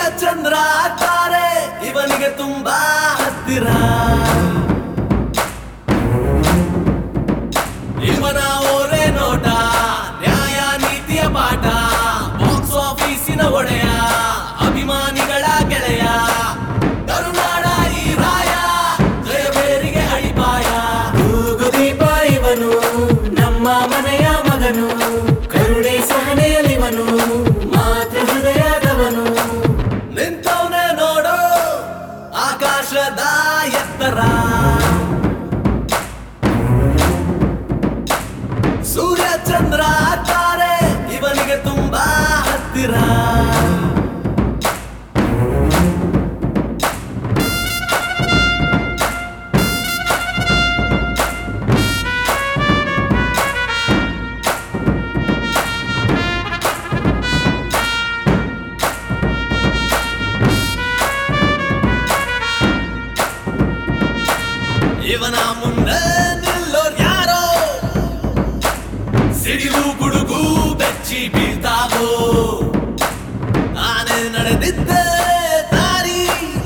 ಚಂದ್ರ ತಾರೆ ಇವನಿಗೆ ತುಂಬಾ ಹತ್ತಿರ ಇವನ ಓರೆ ನೋಟ ನ್ಯಾಯ ನೀತಿಯ ಪಾಠ ಬಾಕ್ಸ್ ಆಫೀಸಿನ ಒಡೆಯ ಅಭಿಮಾನಿಗಳ ಗೆಳೆಯ ಕರುನಾಡ ಈ ರಾಯ ಜಯಬೇರಿಗೆ ಅಡಿಪಾಯ ದೀಪ ಇವನು ನಮ್ಮ ಮನೆಯ ಮಗನು ಕರುಣೆ ಸಹನೆಯಲಿವನು ಮಾತೃ ಹೃದಯದವನು ನಿಂತವನೇ ನೋಡು ಆಕಾಶದ ಎತ್ತರ ಸೂರ್ಯ ಚಂದ್ರ ತಾರೆ ಇವನಿಗೆ ತುಂಬಾ ಹತ್ತಿರ ಇವನ ಮುಂದೆ ನಿಲ್ಲೋರ್ ಯಾರೋ ಸಿಡಿಲು ಗುಡುಗು ಬೆಚ್ಚಿ ಬೀಳ್ತಾವೋ ನಾನೇ ನಡೆದಿದ್ದೆ ದಾರಿ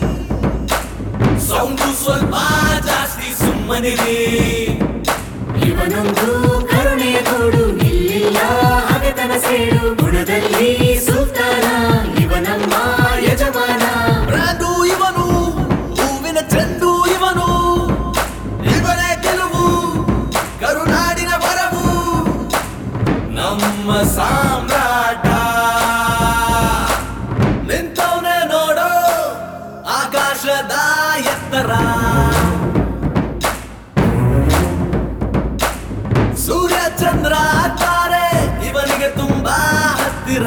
ಸೌಂಡು ಸ್ವಲ್ಪ ಜಾಸ್ತಿ ಸುಮ್ಮನಿರಿ ಇವನೊಂದು ಕರುಣೆಯ ಗೂಡು ಇಲ್ಲಿಲ್ಲ ಹಗೆತನ ಸೇಡು ಗುಣದಲ್ಲಿ ಸುಲ್ತಾನ ಇವನಮ್ಮ ಯಜಮಾನ ಬ್ರಾಂಡು ಇವನು ಹೂವಿನ ಚೆಂಡು ಇವನು ಇವನೇ ಗೆಲುವು ಕರುನಾಡಿನ ಬರವು ನಮ್ಮ ಸಾಮ್ರಾಟ ನಿಂತವನೇ ನೋಡು ಆಕಾಶದ ಎತ್ತರ ಸೂರ್ಯ ಚಂದ್ರ ತಾರೆ ಇವನಿಗೆ ತುಂಬಾ ಹತ್ತಿರ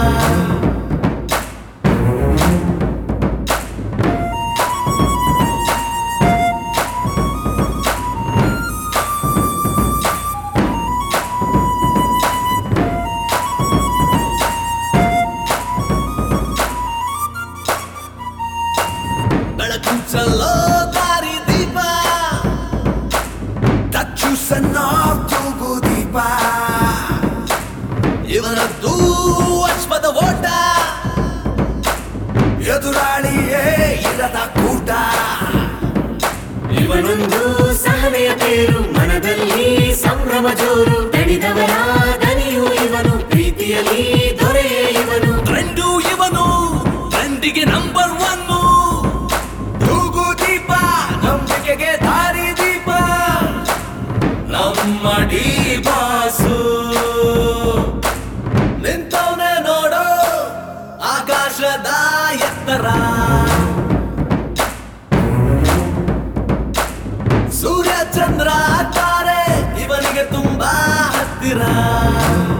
ಬೆಳಕು ಚೆಲ್ಲೋ ದಾರಿ ದೀಪ ಟಚ್ಚು ಸಣ್ಣ ತೂಗು ದೀಪ ಇವನದ್ದು ಅಶ್ವದ ಓಟ ಎದುರಾಳಿಯೇ ಇರದ ಕೂಟ ಇವನೊಂದು ಸಹನೆಯ ತೇರು ಮನದಲ್ಲಿ ಸಂಭ್ರಮ ಜೋರು ದಣಿದವರ ದನಿಯು ಇವನು ಪ್ರೀತಿಯಲ್ಲಿ ದೊರೆಯೇ ಇವನು ಟ್ರೆಂಡು ಇವನು ಟ್ರೆಂಡಿಗೆ ನಂಬರ್ ಒನ್ ತೂಗು ದೀಪ ನಂಬಿಕೆಗೆ ದಾರಿ ದೀಪ ನಮ್ಮ ಡಿ ಬಾಸು ನಿಂತವನೇ ನೋಡು ಆಕಾಶದ ಎತ್ತರ ಸೂರ್ಯ ಚಂದ್ರ ತಾರೆ ಇವನಿಗೆ ತುಂಬಾ ಹತ್ತಿರ